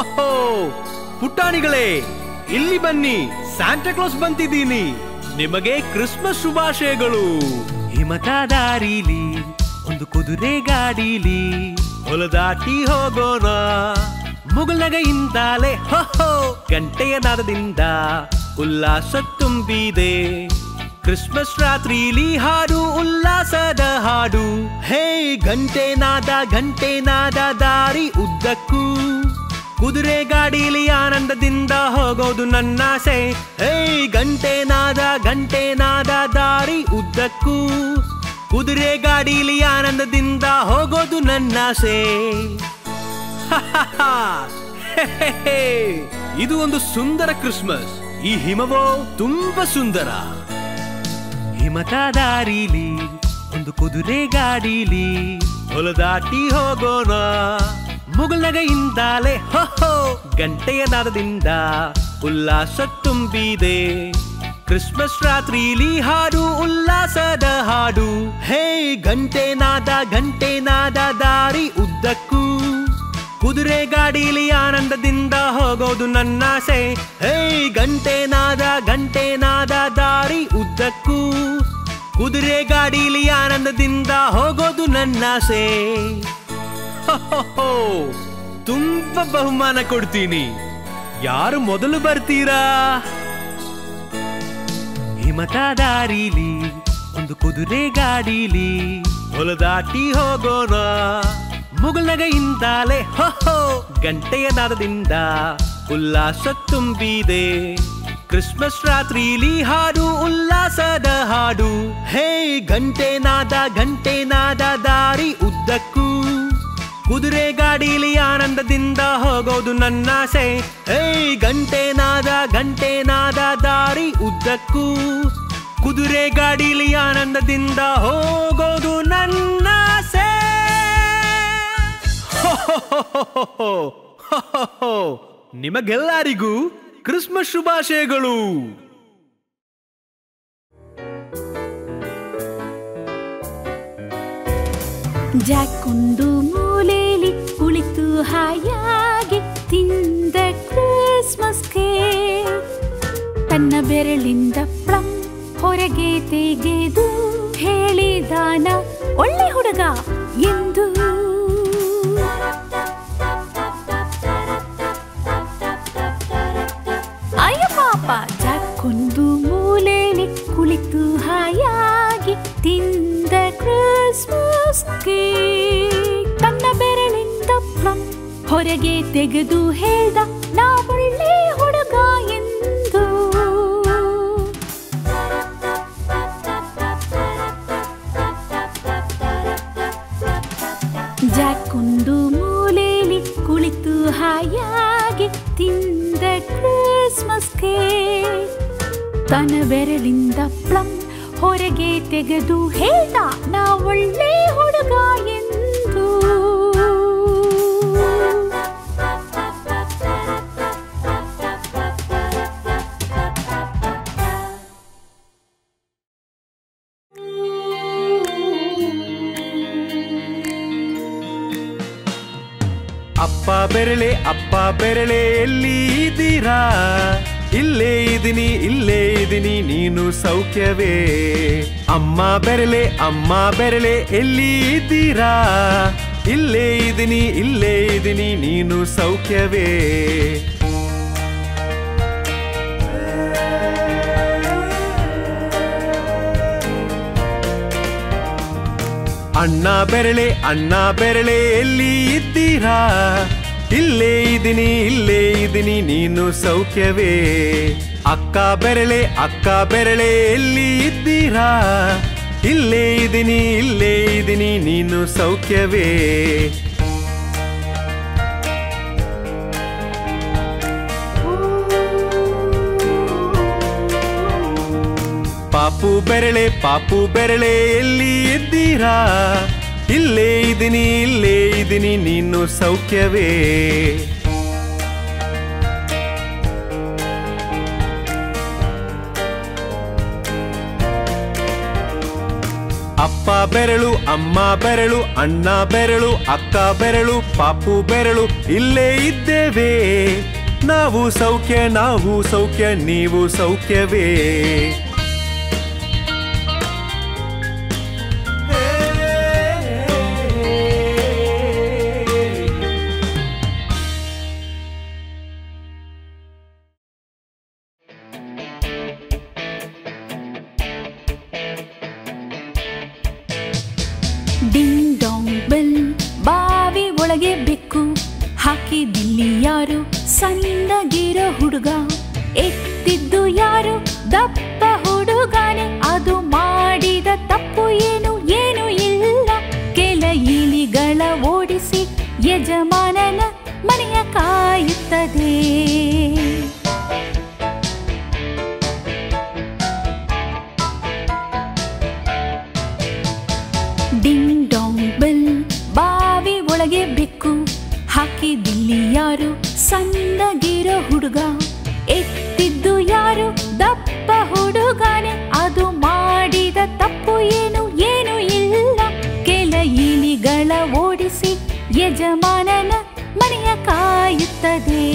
ಹೋಹೋ ಪುಟ್ಟಾಣಿಗಳೇ ಇಲ್ಲಿ ಬನ್ನಿ Santa class ಬಂತಿದ್ದೀನಿ ನಿಮಗೆ ಕ್ರಿಸ್ಮಸ್ ಶುಭಾಶಯಗಳು ಹಿಮದ ದಾರಿಲಿ ಒಂದು ಕುದುರೆ ಗಾಡಿಲಿ ಹೊಲದಾಟಿ ಹೋಗೋಣ ಮುಗುಲ್ನಗೆಯಿಂದಲೇ ಹೋಹೋ ಗಂಟೆಯ ನಾದದಿಂದ ಉಲ್ಲಾಸ ತುಂಬಿದೆ ಕ್ರಿಸ್ಮಸ್ ರಾತ್ರಿಲಿ ಹಾಡು ಉಲ್ಲಾಸದ ಹಾಡು ಹೇ ಗಂಟೆ ನಾದ ಗಂಟೆ ನಾದ ದಾರಿ ಉದ್ದಕ್ಕೂ ಕುದುರೆ ಗಾಡಿಲಿ ಆನಂದದಿಂದ ಹೋಗೋದು ನನ್ನಾಸೆ ಹೇ ಗಂಟೆ ನಾದ ಗಂಟೆ ನಾದ ದಾರಿ ಉದ್ದಕ್ಕೂ ಕುದುರೆ ಗಾಡಿಲಿ ಆನಂದದಿಂದ ಹೋಗೋದು ನನ್ನಾಸೆ ಹೆಹೆಹೆ. ಇದು ಒಂದು ಸುಂದರ ಕ್ರಿಸ್ಮಸ್ ಈ ಹಿಮವೋ ತುಂಬಾ ಸುಂದರ ಹಿಮದ ದಾರಿಲಿ ಒಂದು ಕುದುರೆ ಗಾಡಿಲಿ ಹೊಲದಾಟಿ ಹೋಗೋಣ ಮುಗುಲ್ನಗೆಯಿಂದಲೇ ಹೋಹೋ ಗಂಟೆಯ ನಾದದಿಂದ ಉಲ್ಲಾಸ ತುಂಬಿದೆ ಕ್ರಿಸ್ಮಸ್ ರಾತ್ರಿಲಿ ಹಾಡು ಉಲ್ಲಾಸದ ಹಾಡು ಹೇ ಗಂಟೆ ನಾದ ಗಂಟೆ ನಾದ ದಾರಿ ಉದ್ದಕ್ಕೂ ಕುದುರೆ ಗಾಡಿಲಿ ಆನಂದದಿಂದ ಹೋಗೋದು ನನ್ನಾಸೆ ಹೇ ಗಂಟೆ ನಾದ ಗಂಟೆ ನಾದ ದಾರಿ ಉದ್ದಕ್ಕೂ ಕುದುರೆ ಗಾಡಿಲಿ ಆನಂದದಿಂದ ಹೋಗೋದು ನನ್ನಾಸೆ ಹೋಹೋಹೋ, ತುಂಬಾ ಬಹುಮಾನ ಕೊಡ್ತೀನಿ ಯಾರು ಮೊದಲು ಬರ್ತೀರಾ ಹಿಮದ ದಾರಿಲಿ ಒಂದು ಕುದುರೆ ಗಾಡಿಲಿ ಹೊಲದಾಟಿ ಹೋಗೋಣ ಮುಗುಲ್ನಗೆಯಿಂದಲೇ ಹೋಹೋ ಗಂಟೆಯ ನಾದದಿಂದ ಉಲ್ಲಾಸ ತುಂಬಿದೆ ಕ್ರಿಸ್ಮಸ್ ರಾತ್ರಿಲಿ ಹಾಡು ಉಲ್ಲಾಸದ ಹಾಡು ಹೇ ಗಂಟೆ ನಾದ ಗಂಟೆ ನಾದ ದಾರಿ ಉದ್ದಕ್ಕೂ ಕುದುರೆ ಗಾಡಿಲಿ ಆನಂದದಿಂದ ಹೋಗೋದು ನನ್ನಾಸೆ ಹೇ ಗಂಟೆ ನಾದ ಗಂಟೆ ನಾದ ದಾರಿ ಉದ್ದಕ್ಕೂ ಕುದುರೆ ಗಾಡಿಲಿ ಆನಂದದಿಂದ ಹೋಗೋದು ನನ್ನಾಸೆ ಹೋಹೋಹೋಹೋಹೋ. ಹೋಹೋಹೋ. ನಿಮಗೆಲ್ಲರಿಗೂ ಕ್ರಿಸ್ಮಸ್ ಶುಭಾಶಯಗಳು ಜಾಕೊಂದು ಮೂಲೆಯಲ್ಲಿ ಕುಳಿತು ಹಾಯಾಗಿ ತಿಂದ ಕ್ರಿಸ್ಮಸ್ ಕೇಕ್ ತನ್ನ ಬೆರಳಿಂದ ಪ್ಲಮ್ ಹೊರಗೆ ತೆಗೆದು ಹೇಳಿದಾನ ಒಳ್ಳೆ ಹುಡುಗ ಎಂದು ಅಯ್ಯ ಪಾಪ ಜಾಕೊಂದು ಮೂಲೆಯಲ್ಲಿ ಕುಳಿತು ಹಾಯಾಗಿ ತಿಂದ ಕ್ರಿಸ್ಮಸ್ ಕೇಕ್ ತನ್ನ ಬೆರಳಿಂದ ಪ್ಲಮ್ ಹೊರಗೆ ತೆಗೆದು ಹೇಳ್ದ ನಾ ಒಳ್ಳೆ ಹುಡುಗ ಎಂದು ಜಾಕೊಂದು ಮೂಲೆಯಲ್ಲಿ ಕುಳಿತು ಹಾಯಾಗಿ ತಿಂದ ಕ್ರಿಸ್ಮಸ್ ಕೇಕ್ ತನ್ನ ಬೆರಳಿಂದ ಪ್ಲಮ್ ಹೊರಗೆ ತೆಗೆದು ಹೇಳ್ದ ನಾ ಒಳ್ಳೆ ಹುಡುಗ ಎಂದು ಅಪ್ಪ ಬೆರಳೆ ಅಪ್ಪ ಬೆರಳೆ ಎಲ್ಲಿ ಇದ್ದೀರಾ ಇಲ್ಲೇ ಇದೀನಿ ಇಲ್ಲೇ ಇದೀನಿ ನೀನು ಸೌಖ್ಯವೇ ಅಮ್ಮ ಬೆರಳೆ ಅಮ್ಮ ಬೆರಳೆ ಎಲ್ಲಿ ಇದ್ದೀರಾ ಇಲ್ಲೇ ಇದೀನಿ ಇಲ್ಲೇ ಇದೀನಿ ನೀನು ಸೌಖ್ಯವೇ ಅಣ್ಣ ಬೆರಳೆ ಅಣ್ಣ ಬೆರಳೆ ಎಲ್ಲಿ ಇದ್ದೀರಾ ಇಲ್ಲೇ ಇದೀನಿ ಇಲ್ಲೇ ಇದೀನಿ ನೀನು ಸೌಖ್ಯವೇ ಅಕ್ಕ ಬೆರಳೆ ಅಕ್ಕ ಬೆರಳೆ ಎಲ್ಲಿ ಇದ್ದೀರಾ ಇಲ್ಲೇ ಇದೀನಿ ಇಲ್ಲೇ ಇದೀನಿ ನೀನು ಸೌಖ್ಯವೇ ಪಾಪು ಬೆರಳೆ ಪಾಪು ಬೆರಳೆ ಎಲ್ಲಿ ಇದ್ದೀರಾ ಇಲ್ಲೇ ಇದೀನಿ ಇಲ್ಲೇ ಇದೀನಿ ನೀನು ಸೌಖ್ಯವೇ ಅಪ್ಪ ಬೆರಳು ಅಮ್ಮ ಬೆರಳು ಅಣ್ಣ ಬೆರಳು ಅಕ್ಕ ಬೆರಳು ಪಾಪು ಬೆರಳು ಇಲ್ಲೇ ಇದ್ದೇವೆ ನಾವು ಸೌಖ್ಯ ನಾವು ಸೌಖ್ಯ ನೀವು ಸೌಖ್ಯವೇ ಡಿಂಗ್ ಡಾಂಗ್ ಬೆಲ್ ಬಾವಿ ಒಳಗೆ ಬೆಕ್ಕು ಹಾಕಿದಿಲ್ಲಿ ಯಾರು ಸಣ್ಣಗಿರೋ ಹುಡುಗ ಎತ್ತಿದ್ದು ಯಾರು ದಪ್ಪ ಹುಡುಗಾನೆ ಅದು ಮಾಡಿದ ತಪ್ಪು ಏನು ಏನು ಇಲ್ಲ ಕೆಲ ಇಲಿಗಳ ಓಡಿಸಿ ಯಜಮಾನನ ಮನೆಯ ಕಾಯುತ್ತದೆ ಡಿಂಗ್ ಡಾಂಗ್ ಬೆಲ್ ಬಾವಿ ಒಳಗೆ ಬೆಕ್ಕು ಹಾಕಿದಿಲ್ಲಿ ಯಾರು ಸಣ್ಣಗಿರೋ ಹುಡುಗ ಎತ್ತಿದ್ದು ಯಾರು ದಪ್ಪ ಹುಡುಗಾನೆ ಅದು ಮಾಡಿದ ತಪ್ಪು ಏನು ಏನು ಇಲ್ಲ ಕೆಲ ಇಲಿಗಳ ಓಡಿಸಿ ಯಜಮಾನನ ಮನೆಯ ಕಾಯುತ್ತದೆ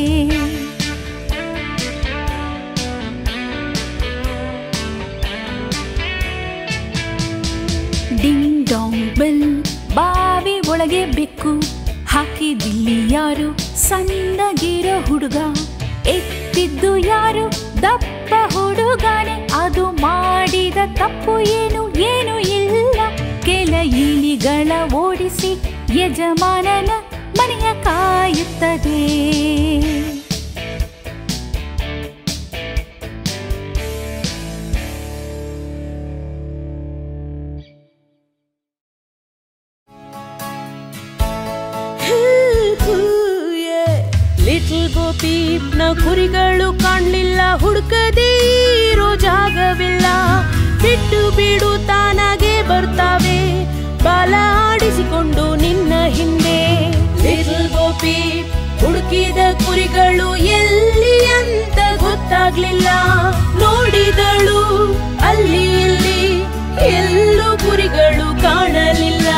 ಡಿಂಗ್ ಡಾಂಗ್ ಬೆಲ್ ಬಾವಿ ಒಳಗೆ ಬೆಕ್ಕು ಹಾಕಿದಿಲ್ಲಿ ಯಾರು ಸಣ್ಣಗಿರೋ ಹುಡುಗ ಎತ್ತಿದ್ದು ಯಾರು ದಪ್ಪ ಹುಡುಗಾನೆ ಅದು ಮಾಡಿದ ತಪ್ಪು ಏನು ಏನು ಇಲ್ಲ ಕೆಲ ಇಲಿಗಳ ಓಡಿಸಿ ಯಜಮಾನನ ಮನೆಯ ಕಾಯುತ್ತದೆ ಲಿಟಲ್ ಗೋಪೀಪ್ನ ಕುರಿಗಳು ಕಾಣ್ಲಿಲ್ಲ ಹುಡುಕದೇ ಇರೋ ಜಾಗವಿಲ್ಲ ಬಿಟ್ಟು ಬಿಡು ತಾನಾಗೆ ಬರ್ತಾವೆ ಬಾಲ ಆಡಿಸಿಕೊಂಡು ನಿನ್ನ ಹಿಂದೆ ಲಿಟಲ್ ಗೋಪೀಪ್ ಹುಡುಕಿದ ಕುರಿಗಳು ಎಲ್ಲಿ ಅಂತ ಗೊತ್ತಾಗ್ಲಿಲ್ಲ ನೋಡಿದಳು ಅಲ್ಲಿ ಇಲ್ಲಿ ಎಲ್ಲೂ ಕುರಿಗಳು ಕಾಣಲಿಲ್ಲ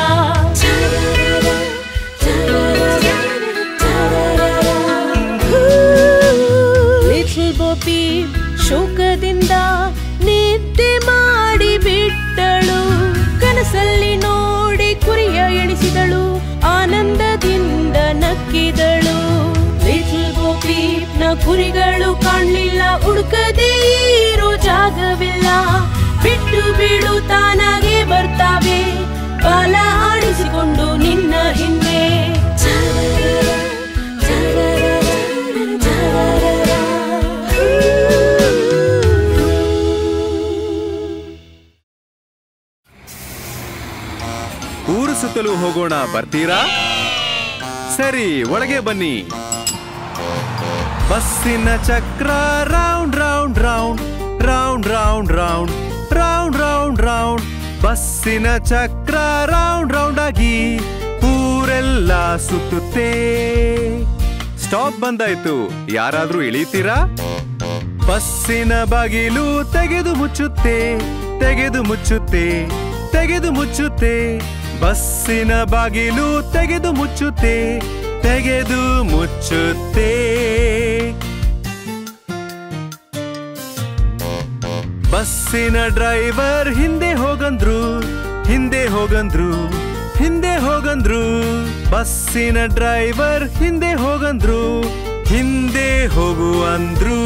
ಲಿಟಲ್ ಬೋಪಿ ಶೋಕದಿಂದ ನಿದ್ದೆ ಮಾಡಿ ಬಿಟ್ಟಳು ಕನಸಲ್ಲಿ ನೋಡಿ ಕುರಿಯ ಎಣಿಸಿದಳು ಆನಂದದಿಂದ ನಕ್ಕಿದಳು ಲಿಟಲ್ ಗೋಪಿ ನ ಕುರಿಗಳು ಕಾಣ್ಲಿಲ್ಲ ಹುಡುಕದೇ ಇರೋ ಜಾಗವಿಲ್ಲ ಬಿಟ್ಟು ಬಿಡು ತಾನಾಗೆ ಬರ್ತಾವೆ ಬಾಲ ಆಡಿಸಿಕೊಂಡು ನಿನ್ನ ಹಿಂದೆ ಊರು ಸುತ್ತಲೂ ಹೋಗೋಣ ಬರ್ತೀರಾ ಸರಿ ಒಳಗೆ ಬನ್ನಿ ಬಸ್ಸಿನ ಚಕ್ರ round round round round round round round round round ಬಸ್ಸಿನ ಚಕ್ರ ರೌಂಡ್ ರೌಂಡ್ ಆಗಿ ಊರೆಲ್ಲ ಸುತ್ತುತ್ತೆ ಸ್ಟಾಪ್ ಬಂದಾಯ್ತು ಯಾರಾದ್ರೂ ಇಳಿತೀರಾ ಬಸ್ಸಿನ ಬಾಗಿಲು ತೆಗೆದು ಮುಚ್ಚುತ್ತೆ ತೆಗೆದು ಮುಚ್ಚುತ್ತೆ ತೆಗೆದು ಮುಚ್ಚುತ್ತೆ ಬಸ್ಸಿನ ಬಾಗಿಲು ತೆಗೆದು ಮುಚ್ಚುತ್ತೆ ತೆಗೆದು ಮುಚ್ಚುತ್ತೆ ಬಸ್ಸಿನ ಡ್ರೈವರ್ ಹಿಂದೆ ಹೋಗಂದ್ರು ಹಿಂದೆ ಹೋಗಂದ್ರು ಹಿಂದೆ ಹೋಗಂದ್ರು ಬಸ್ಸಿನ ಡ್ರೈವರ್ ಹಿಂದೆ ಹೋಗಂದ್ರು ಹಿಂದೆ ಹೋಗು ಅಂದ್ರು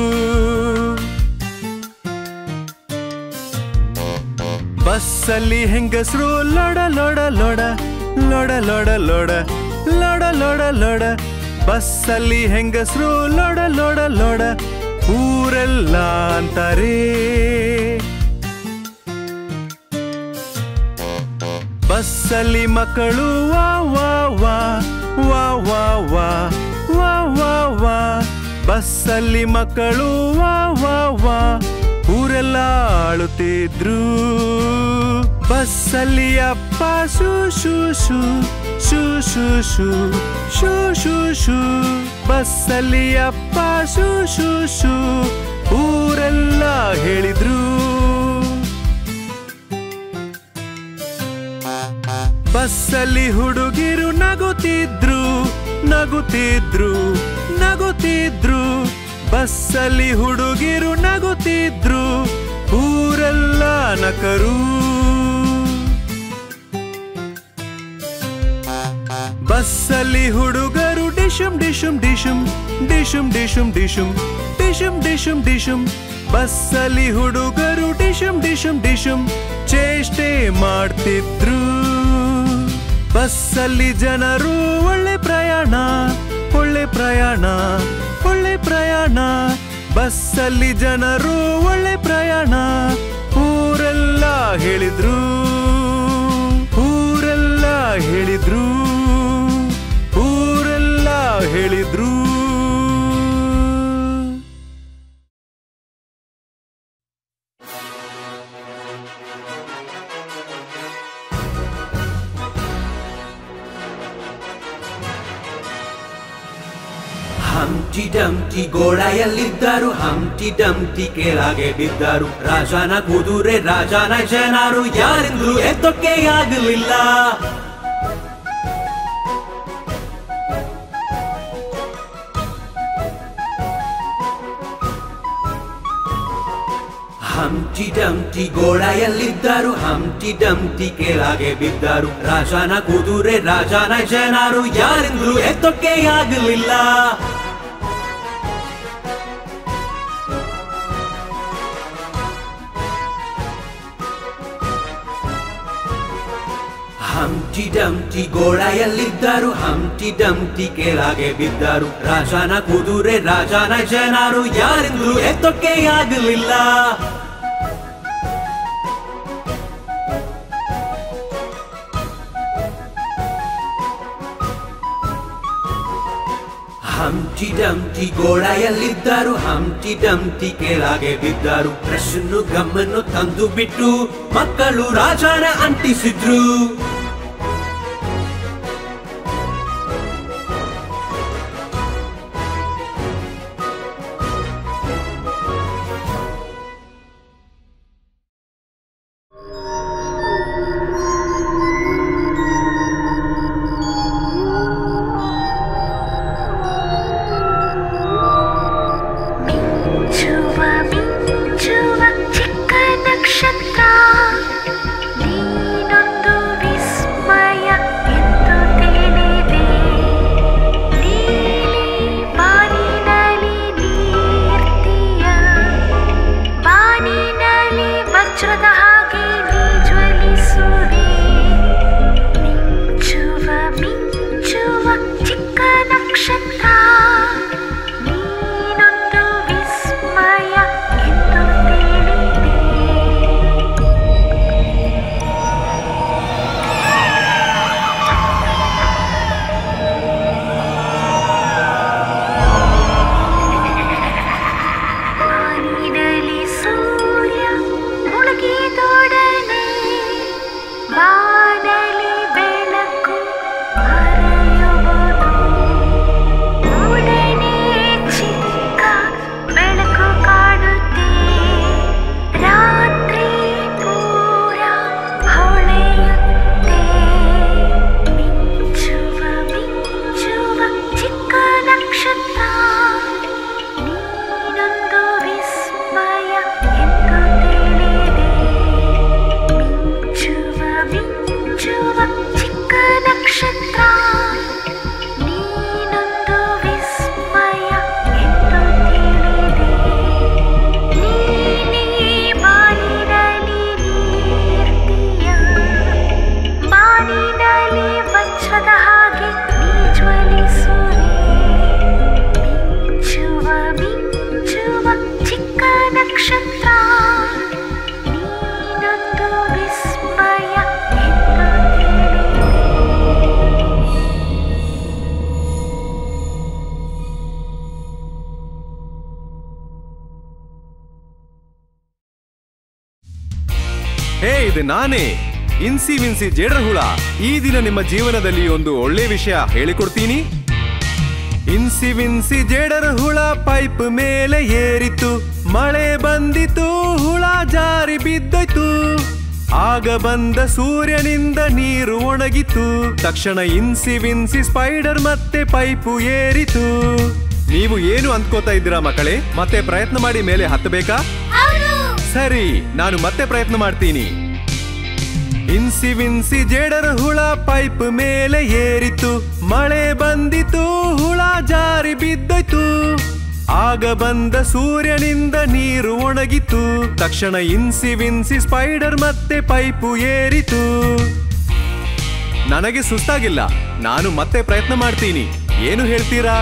ಬಸ್ಸಲ್ಲಿ ಹೆಂಗಸರು ಲೊಡ ಲೊಡ ಲೊಡ ಲೊಡ ಲೊಡ ಲೊಡ ಲೊಡ ಲೊಡ ಲೊಡ ಬಸ್ಸಲ್ಲಿ ಹೆಂಗಸರು ಲೊಡ ಲೊಡ ಲೊಡ ಊರೆಲ್ಲ ಅಂತಾರೆ ಬಸ್ಸಲ್ಲಿ ಮಕ್ಕಳು ವಾ ವಾ ವಾ ವಾ ವಾ ವಾ ವಾ ವಾ ವಾ ಬಸ್ಸಲ್ಲಿ ಮಕ್ಕಳು ವಾ ವಾ ವಾ ಊರೆಲ್ಲ ಆಳುತ್ತಿದ್ರು ಬಸ್ಸಲ್ಲಿ ಅಪ್ಪ ಶೂ ಶೂ ಶೂ ಶೂ ಶೂ ಶೂ ಶೂ ಶೂ ಶೂ ಬಸ್ಸಲ್ಲಿ ಅಪ್ಪ ಶೂ ಶೂ ಶೂ ಊರೆಲ್ಲ ಹೇಳಿದ್ರು ಬಸ್ಸಲ್ಲಿ ಹುಡುಗಿರು ನಗುತ್ತಿದ್ರು ನಗುತ್ತಿದ್ರು ನಗುತ್ತಿದ್ರು ಬಸ್ಸಲ್ಲಿ ಹುಡುಗಿರು ನಗುತ್ತಿದ್ರು ಊರೆಲ್ಲ ನಕರು ಬಸ್ಸಲ್ಲಿ ಹುಡುಗರು ಡಿಶುಮ್ ಡಿಶುಮ್ ಡಿಶುಮ್ ಡಿಶುಮ್ ಡಿಶುಮ್ ಡಿಶುಮ್ ಡಿಶುಮ್ ಡಿಶುಮ್ ಡಿಶುಮ್ ಬಸ್ಸಲ್ಲಿ ಹುಡುಗರು ಡಿಶುಮ್ ಡಿಶುಮ್ ಡಿಶುಮ್ ಚೇಷ್ಟೆ ಮಾಡ್ತಿದ್ರು ಬಸ್ಸಲ್ಲಿ ಜನರು ಒಳ್ಳೆ ಪ್ರಯಾಣ ಒಳ್ಳೆ ಪ್ರಯಾಣ ಒಳ್ಳೆ ಪ್ರಯಾಣ ಬಸ್ಸಲ್ಲಿ ಜನರು ಒಳ್ಳೆ ಪ್ರಯಾಣ ಊರೆಲ್ಲ ಹೇಳಿದ್ರು ಊರೆಲ್ಲ ಹೇಳಿದ್ರು ಊರೆಲ್ಲ ಹೇಳಿದ್ರು ಹಂಟಿ ಡಂಟಿ ಗೋಡೆಯಲ್ಲಿದ್ದರು ಹಂಟಿ ಡಂಟಿ ಕೆಳಗೆ ಬಿದ್ದರು ರಾಜನ ಕುದುರೆ ರಾಜನ ಜನರು ಯಾರಿಂದಲೂ ಎತ್ತೊಕ್ಕೆ ಆಗಲಿಲ್ಲ ಹಂಟಿ ಡಂಟಿ ಗೋಡೆಯಲ್ಲಿದ್ದರು ಹಂಟಿ ಡಂಟಿ ಕೆಳಗೆ ಬಿದ್ದರು ರಾಜನ ಕುದುರೆ ರಾಜನ ಜನರು ಯಾರಿಂದಲೂ ಎತ್ತೊಕ್ಕೆ ಆಗಲಿಲ್ಲ ಹಂಟಿ ಡಂಟಿ ಗೋಡೆಯಲ್ಲಿದ್ದರು ಹಂಟಿ ಡಂಟಿ ಕೆಳಗೆ ಬಿದ್ದರು ರಾಜನ ಕುದುರೆ ರಾಜನ ಜನರು ಯಾರಿಂದಲೂ ಎತ್ತೊಕ್ಕೆ ಆಗಲಿಲ್ಲ ಹಂಟಿ ಡಂಟಿ ಗೋಡೆಯಲ್ಲಿದ್ದರು ಹಂಟಿ ಡಂಟಿ ಕೆಳಗೆ ಬಿದ್ದರು ಪ್ರಶ್ನು ಗಮ್ಮನ್ನು ತಂದು ಬಿಟ್ಟು ಮಕ್ಕಳು ರಾಜನ ಅಂಟಿಸಿದ್ರು ಮಿಂಚುವ ಮಿಂಚುವ ಚಿಕ್ಕ ನಕ್ಷತ್ರ ನೀನೊಂದು ವಿಸ್ಮಯ ಎಂದು ತಿಳಿದೆ ನೀಲಿ ಬಾನಿನಲ್ಲಿ ನೀರ್ತೀಯ ಬಾನಿನಲ್ಲಿ ವಜ್ರದ ಹಾಗೆ ನೀ ಜ್ವಲಿಸುವೆ ಮಿಂಚುವ ಮಿಂಚುವ ಚಿಕ್ಕ ನಕ್ಷತ್ರ ನೀನೊಂದು ವಿಸ್ಮಯ ಎಂದು ತಿಳಿದೆ ಬಾನಿನಲ್ಲಿ ಸೂರ್ಯ ಮುಳುಗಿದೊಡನೆ ಬಾನಲಿ ಬೆಳಕು ಹರಿಯುವುದು ಮೂಡನೆ ಚಿಕ್ಕ ಬೆಳಕು ಕಾಣುತ್ತೆ ರಾತ್ರಿ ಪೂರ ಹೊಳೆಯುತ್ತೆ ಮಿಂಚುವ ಮಿಂಚುವ ಚಿಕ್ಕ ನಕ್ಷತ್ರ ನೀನೊಂದು ವಿಸ್ಮಯ ಎಂದು ತಿಳಿದೆ ಮಿಂಚುವ ಮಿಂಚುವ ಚಿಕ್ಕ ನಕ್ಷತ್ರ ನೀನೊಂದು ವಿಸ್ಮಯ ಎಂದು ತಿಳಿದೆ ನೀಲಿ ಬಾನಿನಲ್ಲಿ ನೀರ್ತೀಯ ಬಾನಿನಲ್ಲಿ ವಜ್ರದ ಹಾಗೆ ನೀ ಜ್ವಲಿಸುವೆ ಮಿಂಚುವ ಮಿಂಚುವ ಚಿಕ್ಕ ನಕ್ಷತ್ರ ನೀನೊಂದು ವಿಸ್ಮಯ ಎಂದು ತಿಳಿದೆ ಹೇ ಇದು ನಾನೇ ಇನ್ಸಿ ವಿನ್ಸಿ ಜೇಡರ ಹುಳ ಈ ದಿನ ನಿಮ್ಮ ಜೀವನದಲ್ಲಿ ಒಂದು ಒಳ್ಳೆ ವಿಷಯ ಹೇಳಿಕೊಡ್ತೀನಿ ಇನ್ಸಿ ವಿನ್ಸಿ ಜೇಡರ ಹುಳ ಪೈಪ್ ಮೇಲೆ ಏರಿತು ಮಳೆ ಬಂದಿತು ಹುಳ ಜಾರಿ ಬಿದ್ದೋಯ್ತು ಆಗ ಬಂದ ಸೂರ್ಯನಿಂದ ನೀರು ಒಣಗಿತು ತಕ್ಷಣ ಇನ್ಸಿ ವಿನ್ಸಿ ಸ್ಪೈಡರ್ ಮತ್ತೆ ಪೈಪು ಏರಿತು ನೀವು ಏನು ಅಂದ್ಕೋತಾ ಇದ್ದೀರಾ ಮಕ್ಕಳೇ ಮತ್ತೆ ಪ್ರಯತ್ನ ಮಾಡಿ ಮೇಲೆ ಹತ್ತಬೇಕಾ ಸರಿ ನಾನು ಮತ್ತೆ ಪ್ರಯತ್ನ ಮಾಡ್ತೀನಿ ಇನ್ಸಿ ವಿನ್ಸಿ ಜೇಡರ ಹುಳ ಪೈಪ್ ಮೇಲೆ ಏರಿತು ಮಳೆ ಬಂದಿತು ಹುಳ ಜಾರಿ ಬಿದ್ದೋಯ್ತು ಆಗ ಬಂದ ಸೂರ್ಯನಿಂದ ನೀರು ಒಣಗಿತು ತಕ್ಷಣ ಇನ್ಸಿ ವಿನ್ಸಿ ಸ್ಪೈಡರ್ ಮತ್ತೆ ಪೈಪು ಏರಿತು ನನಗೆ ಸುಸ್ತಾಗಿಲ್ಲ ನಾನು ಮತ್ತೆ ಪ್ರಯತ್ನ ಮಾಡ್ತೀನಿ ಏನು ಹೇಳ್ತೀರಾ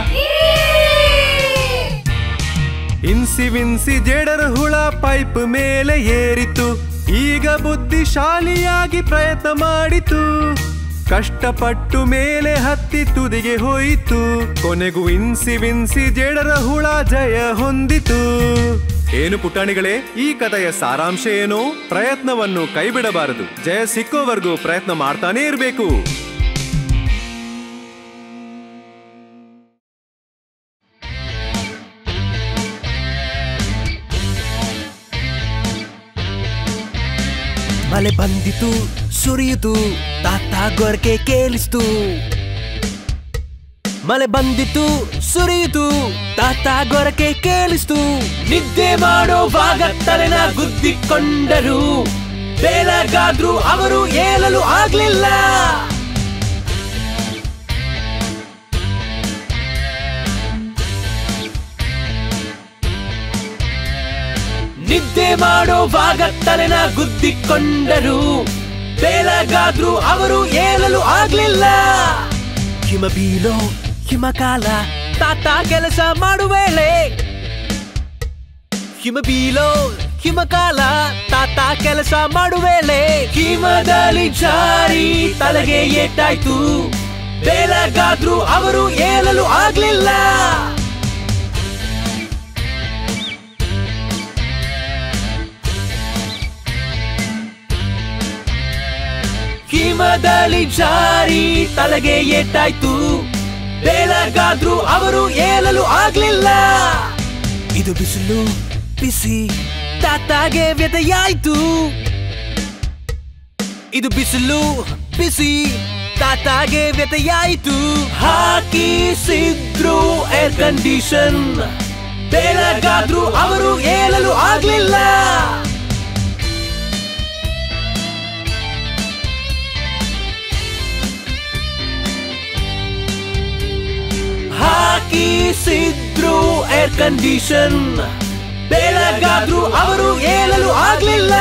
ಇನ್ಸಿ ವಿನ್ಸಿ ಜೇಡರ ಹುಳ ಪೈಪ್ ಮೇಲೆ ಏರಿತು ಈಗ ಬುದ್ಧಿಶಾಲಿಯಾಗಿ ಪ್ರಯತ್ನ ಮಾಡಿತು ಕಷ್ಟಪಟ್ಟು ಮೇಲೆ ಹತ್ತಿ ತುದಿಗೆ ಹೋಯಿತು ಕೊನೆಗೂ ಇನ್ಸಿ ವಿನ್ಸಿ ಜೇಡರ ಹುಳ ಜಯ ಹೊಂದಿತು ಏನು ಪುಟಾಣಿಗಳೇ ಈ ಕಥೆಯ ಸಾರಾಂಶ ಏನು ಪ್ರಯತ್ನವನ್ನು ಕೈಬಿಡಬಾರದು ಜಯ ಸಿಕ್ಕೋವರೆಗೂ ಪ್ರಯತ್ನ ಮಾಡ್ತಾನೇ ಇರಬೇಕು ಮಳೆ ಬಂದಿತು ಸುರಿಯಿತು ತಾತ ಗೊರಕೆ ಕೇಳಿಸ್ತು ಮಳೆ ಬಂದಿತು ಸುರಿಯಿತು ತಾತ ಗೊರಕೆ ಕೇಳಿಸ್ತು ನಿದ್ದೆ ಮಾಡೋವಾಗ ತಲೆನ ಗುದ್ದಿಕೊಂಡರು ಬೇಲಗಾದ್ರೂ ಅವರು ಏಳಲು ಆಗ್ಲಿಲ್ಲ ನಿದ್ದೆ ಮಾಡೋವಾಗ ತಲೆನ ಗುದ್ದಿಕೊಂಡರು ಬೇಲಗಾದ್ರೂ ಅವರು ಏಳಲು ಆಗ್ಲಿಲ್ಲ ಹಿಮ ಬೀಳೋ ಹಿಮಕಾಲ ತಾತ ಕೆಲಸ ಮಾಡುವೇಳೆ ಹಿಮ ಬೀಳೋ ಹಿಮಕಾಲ ತಾತ ಕೆಲಸ ಮಾಡುವೇಳೆ ಹಿಮದಲ್ಲಿ ಜಾರಿ ತಲೆಗೆ ಏಟಾಯ್ತು ಬೇಲಗಾದ್ರೂ ಅವರು ಏಳಲು ಆಗ್ಲಿಲ್ಲ ಹಿಮದಲ್ಲಿ ಜಾರಿ ತಲೆಗೆ ಏಟಾಯ್ತು ಬೇಲಗಾದ್ರೂ ಅವರು ಏಳಲು ಆಗ್ಲಿಲ್ಲ ಇದು ಬಿಸಿಲು ಬಿಸಿ ತಾತಾಗೆ ವ್ಯಥೆಯಾಯ್ತು ಇದು ಬಿಸಿಲು ಬಿಸಿ ತಾತಾಗೆ ವ್ಯಥೆಯಾಯ್ತು ಹಾಕಿಸಿದ್ರು ಏರ್ ಕಂಡೀಷನ್ ಬೆಳಗಾದ್ರೂ ಅವರು ಏಳಲು ಆಗ್ಲಿಲ್ಲ ಹಾಕಿಸಿದ್ರು ಏರ್ ಕಂಡೀಷನ್ ಬೆಳಗಾದ್ರೂ ಅವರು ಏಳಲು ಆಗ್ಲಿಲ್ಲ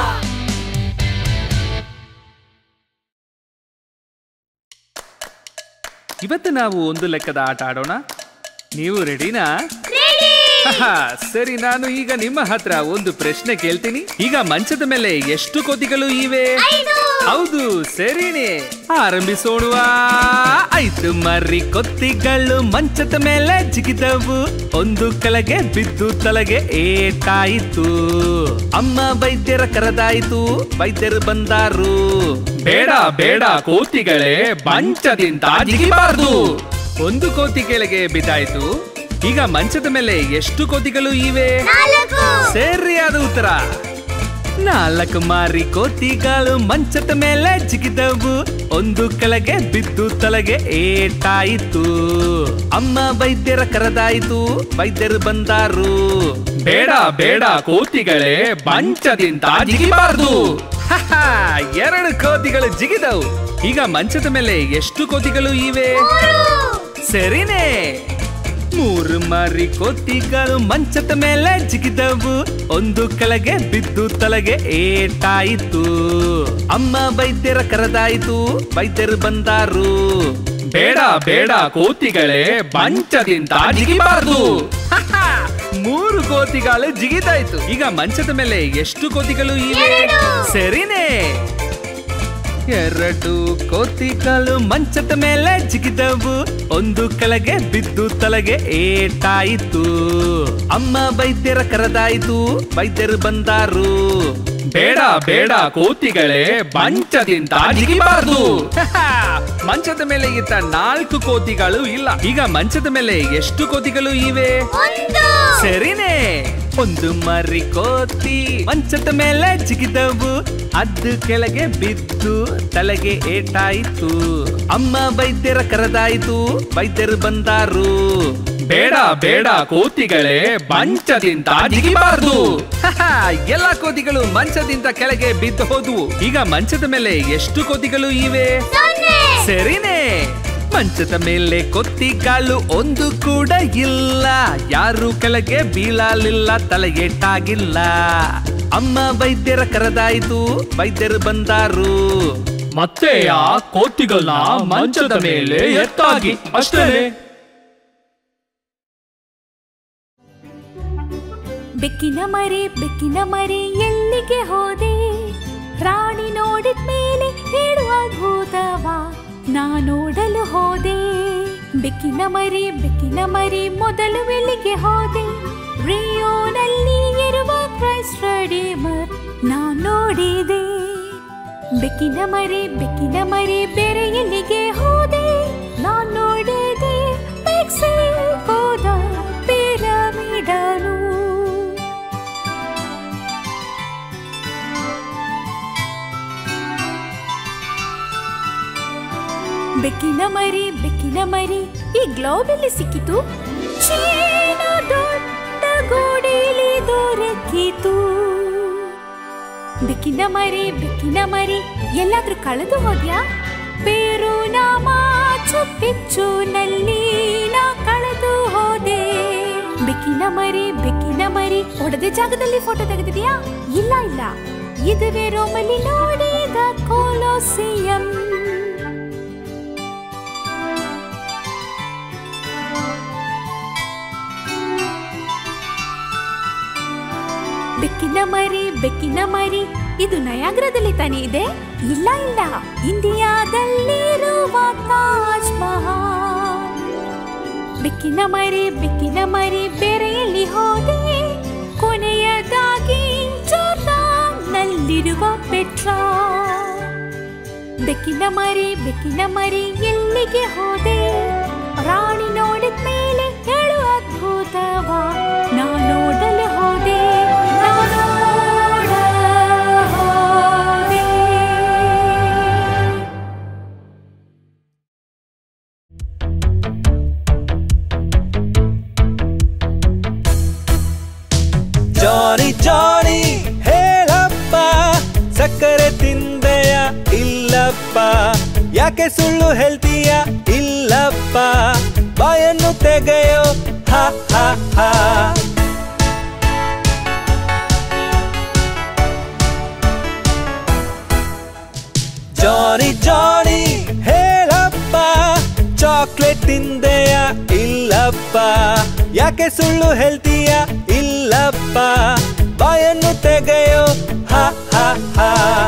ಇವತ್ತು ನಾವು ಒಂದು ಲೆಕ್ಕದ ಆಟ ಆಡೋಣ ನೀವು ರೆಡಿನಾ ಹಾ, ಸರಿ ನಾನು ಈಗ ನಿಮ್ಮ ಹತ್ರ ಒಂದು ಪ್ರಶ್ನೆ ಕೇಳ್ತೀನಿ ಈಗ ಮಂಚದ ಮೇಲೆ ಎಷ್ಟು ಕೋತಿಗಳು ಇವೆ ಹೌದು ಸರಿನೇ ಆರಂಭಿಸೋಣವಾ ಆಯ್ತು ಮರ್ರಿ ಕೊತ್ತಿಗಳು ಮಂಚದ ಮೇಲೆ ಜಿಗಿದವು ಒಂದು ಕೆಳಗೆ ಬಿದ್ದು ತಲೆಗೆ ಏಟಾಯಿತು ಅಮ್ಮ ವೈದ್ಯರ ಕರೆದಾಯಿತು ವೈದ್ಯರು ಬಂದಾರು ಬೇಡ ಬೇಡ ಕೋತಿಗಳೇ ಮಂಚದಿಂದ ಜಿಗಿಬಾರ್ದು ಒಂದು ಕೋತಿ ಕೆಳಗೆ ಬಿದ್ದಾಯ್ತು ಈಗ ಮಂಚದ ಮೇಲೆ ಎಷ್ಟು ಕೋತಿಗಳು ಇವೆ ಸರಿಯಾದ ಉತ್ತರ ನಾಲ್ಕು ಮಾರಿ ಕೋತಿಗಳು ಮಂಚದ ಮೇಲೆ ಜಿಗಿದವು ಒಂದು ಕೆಳಗೆ ಬಿದ್ದು ತಲೆಗೆ ಏಟಾಯಿತು ಅಮ್ಮ ವೈದ್ಯರ ಕರೆದಾಯಿತು ವೈದ್ಯರು ಬಂದಾರು ಬೇಡ ಬೇಡ ಕೋತಿಗಳೇ ಮಂಚದಿಂದ ಜಿಗಿಬಾರ್ದು ಹಹಾ, ಎರಡು ಕೋತಿಗಳು ಜಿಗಿದವು ಈಗ ಮಂಚದ ಮೇಲೆ ಎಷ್ಟು ಕೋತಿಗಳು ಇವೆ ಸರಿನೇ ಮೂರು ಮರಿ ಕೋತಿಗಳು ಮಂಚದ ಮೇಲೆ ಜಿಗಿದವು ಒಂದು ಕೆಳಗೆ ಬಿದ್ದು ತಲೆಗೆ ಏಟಾಯಿತು ಅಮ್ಮ ವೈದ್ಯರ ಕರೆದಾಯಿತು ವೈದ್ಯರು ಬಂದಾರು ಬೇಡ ಬೇಡ ಕೋತಿಗಳೇ ಮಂಚದಿಂದ ಜಿಗಿಬಾರ್ದು ಹಹಾ, ಮೂರು ಕೋತಿಗಳು ಜಿಗಿದಾಯ್ತು ಈಗ ಮಂಚದ ಮೇಲೆ ಎಷ್ಟು ಕೋತಿಗಳು ಇವೆ ಸರಿನೇ ಎರಡು ಕೋತಿಗಳು ಮಂಚದ ಮೇಲೆ ಜಿಗಿದವು ಒಂದು ಕೆಳಗೆ ಬಿದ್ದು ತಲೆಗೆ ಏಟಾಯಿತು ಅಮ್ಮ ವೈದ್ಯರ ಕರೆದಾಯಿತು ವೈದ್ಯರು ಬಂದಾರು ಬೇಡ ಬೇಡ ಕೋತಿಗಳೇ ಮಂಚದಿಂದ ಜಿಗಿಬಾರ್ದು ಹಹಾ, ಮಂಚದ ಮೇಲೆ ಇದ್ದ ನಾಲ್ಕು ಕೋತಿಗಳು ಇಲ್ಲ ಈಗ ಮಂಚದ ಮೇಲೆ ಎಷ್ಟು ಕೋತಿಗಳು ಇವೆ ಸರಿನೇ ಒಂದು ಮರಿ ಕೋತಿ ಮಂಚದ ಮೇಲೆ ಜಿಗಿದವು ಅದ್ದು ಕೆಳಗೆ ಬಿದ್ದು ತಲೆಗೆ ಏಟಾಯಿತು ಅಮ್ಮ ವೈದ್ಯರ ಕರೆದಾಯಿತು ವೈದ್ಯರು ಬಂದಾರು ಬೇಡ ಬೇಡ ಕೋತಿಗಳೇ ಮಂಚದಿಂದ ಜಿಗಿಬಾರ್ದು ಎಲ್ಲ ಕೋತಿಗಳು ಮಂಚದಿಂದ ಕೆಳಗೆ ಬಿದ್ದು ಹೋದ್ವು ಈಗ ಮಂಚದ ಮೇಲೆ ಎಷ್ಟು ಕೋತಿಗಳು ಇವೆ ಸರಿನೇ ಮಂಚದ ಮೇಲೆ ಕೊತ್ತಿಗಾಲು ಒಂದು ಕೂಡ ಇಲ್ಲ ಯಾರು ಕೆಳಗೆ ಬೀಳಲಿಲ್ಲ ತಲೆಗೆಟ್ಟಾಗಿಲ್ಲ ಅಮ್ಮ ವೈದ್ಯರ ಕರೆದಾಯಿತು ವೈದ್ಯರು ಬಂದಾರು ಮತ್ತೆ ಆ ಕೋತಿಗಳನ್ನ ಮಂಚದ ಮೇಲೆ ಎತ್ತಾಗಿ ಅಷ್ಟೇ ಬೆಕ್ಕಿನ ಮರಿ ಬೆಕ್ಕಿನ ಮರಿ ಎಲ್ಲಿಗೆ ಹೋದೆ ರಾಣಿ ನೋಡಿದ ಮೇಲೆ ಹೇಳುವ ಅದ್ಭುತವ ನಾ ನೋಡಲು ಹೋದೆ ಬೆಕ್ಕಿನ ಮರಿ ಬೆಕ್ಕಿನ ಮರಿ ಮೊದಲು ಎಲ್ಲಿಗೆ ಹೋದೆ ರಿಯೋನಲ್ಲಿ ಇರುವ ಕ್ರೈಸ್ಟ್ ರೆಡೀಮರ್ ನಾ ನೋಡಿದೆ ಬೆಕ್ಕಿನ ಮರಿ ಬೆಕ್ಕಿನ ಮರಿ ಬೇರೆ ಎಲ್ಲಿಗೆ ಹೋದೆ ನಾ ನೋಡಿದೆ ಮೆಕ್ಸಿಕೋದ ಪಿರಮಿಡನು ಬೆಕ್ಕಿನ ಮರಿ ಬೆಕ್ಕಿನ ಮರಿ ಈ ಗ್ಲೋಬ್ ಎಲ್ಲಿ ಸಿಕ್ಕಿತು ಚೀನಾ ದೊಡ್ಡ ಗೋಡೆಯಲ್ಲಿ ದೊರಕಿತು ಬೆಕ್ಕಿನ ಮರಿ ಬೆಕ್ಕಿನ ಮರಿ ಎಲ್ಲಾದ್ರೂ ಕಳೆದು ಹೋದ್ಯಾ ಬೇರು ನಾಮ ಪಿಚ್ಚುನಲ್ಲಿ ನಾ ಕಳೆದು ಹೋದೆ ಬೆಕ್ಕಿನ ಮರಿ ಬೆಕ್ಕಿನ ಮರಿ ಹೊಡೆದ ಜಾಗದಲ್ಲಿ ಫೋಟೋ ತೆಗೆದಿದ್ಯಾ ಇಲ್ಲ ಇಲ್ಲ ಇದುವೇ ರೋಮಲ್ಲಿ ನೋಡಿದ ಕೋಲೋಸಿಯಂ ಬೆಕ್ಕಿನ ಮರಿ ಬೆಕ್ಕಿನ ಮರಿ ಇದು ನಯಾಗ್ರದಲ್ಲಿ ತಾನೇ ಇದೆ ಇಲ್ಲ ಇಲ್ಲ ಇಂಡಿಯಾದಲ್ಲಿರುವ ತಾಜ್ ಮಹಲ್ ಬೆಕ್ಕಿನ ಮರಿ ಬೆಕ್ಕಿನ ಮರಿ ಬೇರೆ ಎಲ್ಲಿ ಹೋದೆ ಕೊನೆಯದಾಗಿ ಜೋರ್ದಾನ್ನಲ್ಲಿರುವ ಪೆಟ್ರಾ ಬೆಕ್ಕಿನ ಮರಿ ಬೆಕ್ಕಿನ ಮರಿ ಎಲ್ಲಿಗೆ ಹೋದೆ ರಾಣಿ ನೋಡಿದ ಮೇಲೆ ಹೇಳು ಅದ್ಭುತವ ನಾ ನೋಡಲು ಹೋದೆ ನಾ ನೋಡ ಹೋದೆ. ಜಾನಿ ಜಾನಿ ಹೇಳಪ್ಪ ಸಕ್ಕರೆ ತಿಂದೆಯ ಇಲ್ಲಪ್ಪ ಯಾಕೆ ಸುಳ್ಳು ಹೇಳ್ತೀಯ ಇಲ್ಲಪ್ಪ ಬಾಯನ್ನು ತೆಗೆಯೋ ಹ ಹ ಹ ಜಾನಿ ಜಾನಿ ಹೇಳಪ್ಪ ಚಾಕ್ಲೇಟ್ ತಿಂದೆಯ ಇಲ್ಲಪ್ಪ ಯಾಕೆ ಸುಳ್ಳು ಹೇಳ್ತೀಯ ಇಲ್ಲಪ್ಪ ಬಾಯನ್ನು ತೆಗೆಯೋ ಹ ಹ ಹ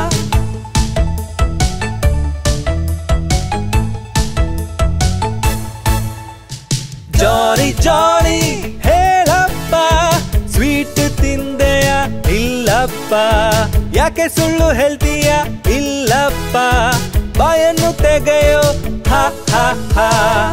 ಜಾನಿ ಜಾನಿ ಹೇಳಪ್ಪ ಸ್ವೀಟ್ ತಿಂದೆಯ ಇಲ್ಲಪ್ಪ ಯಾಕೆ ಸುಳ್ಳು ಹೇಳ್ತೀಯ ಇಲ್ಲಪ್ಪ ಬಾಯನ್ನು ತೆಗೆಯೋ ಹ ಹ ಹ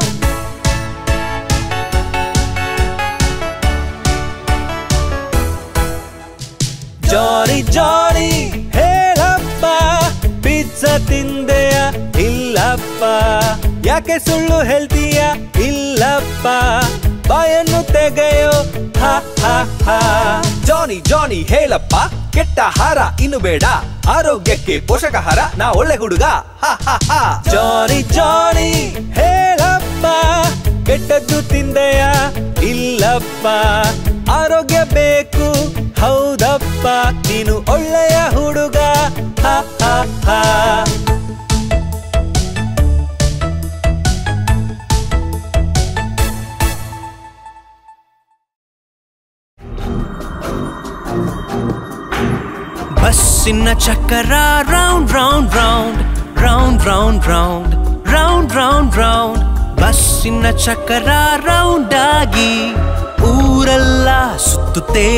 ಜಾನಿ ಜಾನಿ ಹೇಳಪ್ಪ ಪಿಜ್ಜಾ ತಿಂದೆಯ ಇಲ್ಲಪ್ಪ ಯಾಕೆ ಸುಳ್ಳು ಹೇಳ್ತೀಯ ಇಲ್ಲಪ್ಪ ಬಾಯನ್ನು ತೆಗೆಯೋ ಹ ಹ ಹ ಜಾನಿ ಜಾನಿ ಹೇಳಪ್ಪ ಕೆಟ್ಟ ಹಾರ ಇನ್ನು ಬೇಡ ಆರೋಗ್ಯಕ್ಕೆ ಪೋಷಕಾಹಾರ ನಾ ಒಳ್ಳೆ ಹುಡುಗ ಹ ಹ ಹ ಜಾನಿ ಜಾನಿ ಹೇಳಪ್ಪ ಕೆಟ್ಟದ್ದು ತಿಂದೆಯ ಇಲ್ಲಪ್ಪ ಆರೋಗ್ಯ ಬೇಕು ಹೌದಪ್ಪ ನೀನು ಒಳ್ಳೆಯ ಹುಡುಗ ಹ ಹ ಹ ಬಸ್ಸಿನ ಚಕ್ಕರ round round round round round round round round round ಬಸ್ಸಿನ ಚಕ್ಕರ ರೌಂಡ್ ಆಗಿ ಊರೆಲ್ಲ ಸುತ್ತುತ್ತೆ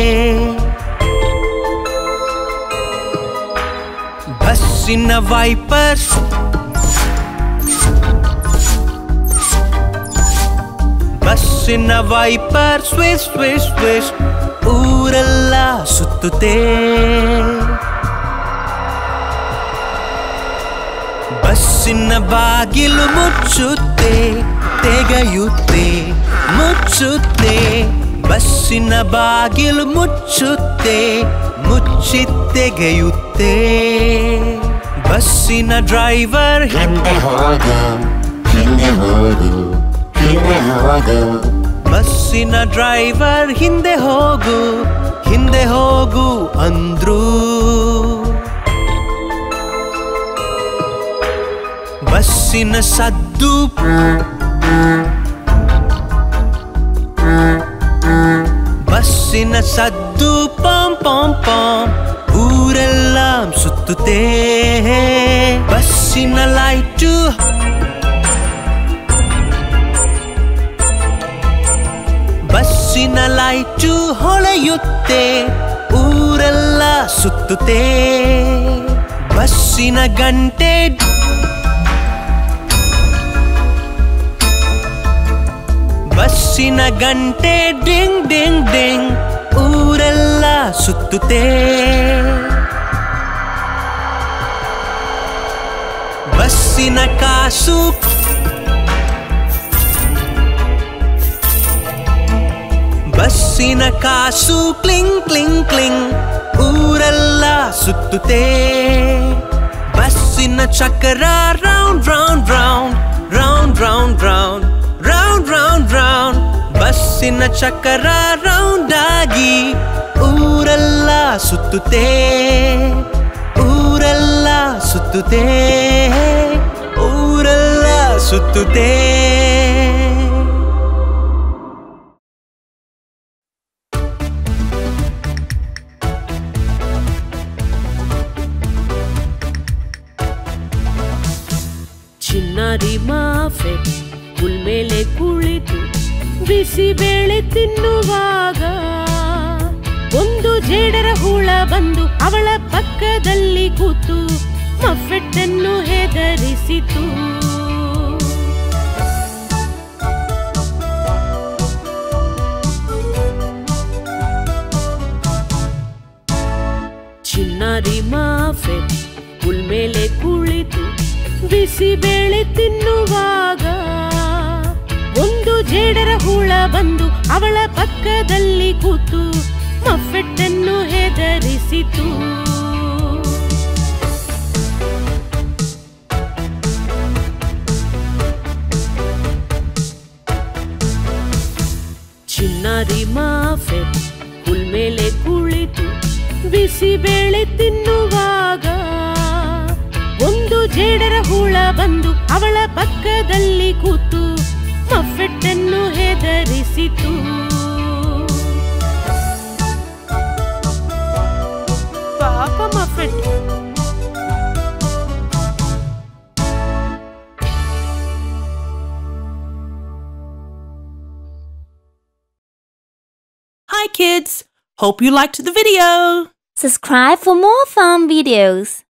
ಬಸ್ಸಿನ ವೈಪರ್ ಬಸ್ಸಿನ ವೈಪರ್ ಸ್ವಿಸ್ ಸ್ವಿಸ್ ಸ್ವಿಸ್ ಊರೆಲ್ಲ ಸುತ್ತುತ್ತೆ ಬಸ್ಸಿನ ಬಾಗಿಲು ಮುಚ್ಚುತ್ತೆ ತೆಗೆಯುತ್ತೆ ಮುಚ್ಚುತ್ತೆ ಬಸ್ಸಿನ ಬಾಗಿಲು ಮುಚ್ಚುತ್ತೆ ಮುಚ್ಚಿ ತೆಗೆಯುತ್ತೆ ಬಸ್ಸಿನ ಡ್ರೈವರ್ ಹಿಂದೆ ಹೋಗು ಹಿಂದೆ ಹೋಗು ಹಿಂದೆ ಹೋಗು ಬಸ್ಸಿನ ಡ್ರೈವರ್ ಹಿಂದೆ ಹೋಗು ಹಿಂದೆ ಹೋಗು ಅಂದ್ರು ಬಸ್ಸಿನ ಸದ್ದು ಬಸ್ಸಿನ ಸದ್ದು ಪಾಂ ಪಾಂ ಪಾಂ ಊರೆಲ್ಲ ಸುತ್ತುತ್ತೆ ಬಸ್ಸಿನ ಲೈಟು ಬಸ್ಸಿನ ಲೈಟು ಹೊಳೆಯುತ್ತೆ ಊರೆಲ್ಲ ಸುತ್ತುತ್ತೆ ಬಸ್ಸಿನ ಗಂಟೆ ಬಸ್ಸಿನ ಗಂಟೆ ಡಿಂಗ್ ಡಿಂಗ್ ಡಿಂಗ್ ಊರೆಲ್ಲ ಸುತ್ತುತ್ತೆ ಬಸ್ಸಿನ ಕಾಸು ಬಸ್ಸಿನ ಕಾಸು ಕ್ಲಿಂಗ್ ಕ್ಲಿಂಗ್ ಕ್ಲಿಂಗ್ ಊರೆಲ್ಲ ಸುತ್ತುತ್ತೆ ಬಸ್ಸಿನ ಚಕ್ರ round round round round round round round round round ಬಸ್ಸಿನ ಚಕ್ರ ರೌಂಡ್ ಆಗಿ ಊರೆಲ್ಲ ಸುತ್ತುತ್ತೆ ಊರೆಲ್ಲ ಸುತ್ತುತ್ತೆ ಊರೆಲ್ಲ ಸುತ್ತುತ್ತೆ ಚಿನ್ನಾರಿ ಮಾಫೆ ಹುಲ್ ಮೇಲೆ ಕುಳಿತು ಬಿಸಿಬೇಳೆ ತಿನ್ನುವಾಗ ಒಂದು ಜೇಡರ ಹುಳ ಬಂದು ಅವಳ ಪಕ್ಕದಲ್ಲಿ ಕೂತು ಮಫೆಟ್ಟನ್ನು ಹೆದರಿಸಿತು ಚಿನ್ನಾರಿ ಮಾಫೆ ಹುಲ್ ಮೇಲೆ ಕುಳಿತು ಬಿಸಿಬೇಳೆ ತಿನ್ನುವಾಗ ಒಂದು ಜೇಡರ ಹುಳ ಬಂದು ಅವಳ ಪಕ್ಕದಲ್ಲಿ ಕೂತು ಮಫೆಟ್ಟನ್ನು ಹೆದರಿಸಿತು ಚಿನ್ನಾರಿ ಮಾಫೆ ಹುಲ್ ಮೇಲೆ ಕುಳಿತು ಬಿಸಿಬೇಳೆ ತಿನ್ನುವಾಗ ಒಂದು ಜೇಡರ ಹುಳ ಬಂದು ಅವಳ ಪಕ್ಕದಲ್ಲಿ ಕೂತು ಮಫೆಟ್ಟನ್ನು ಹೆದರಿಸಿತು ಪಾಪ ಮಫೆಟ್ Hi kids! Hope you liked the video! Subscribe for more fun videos.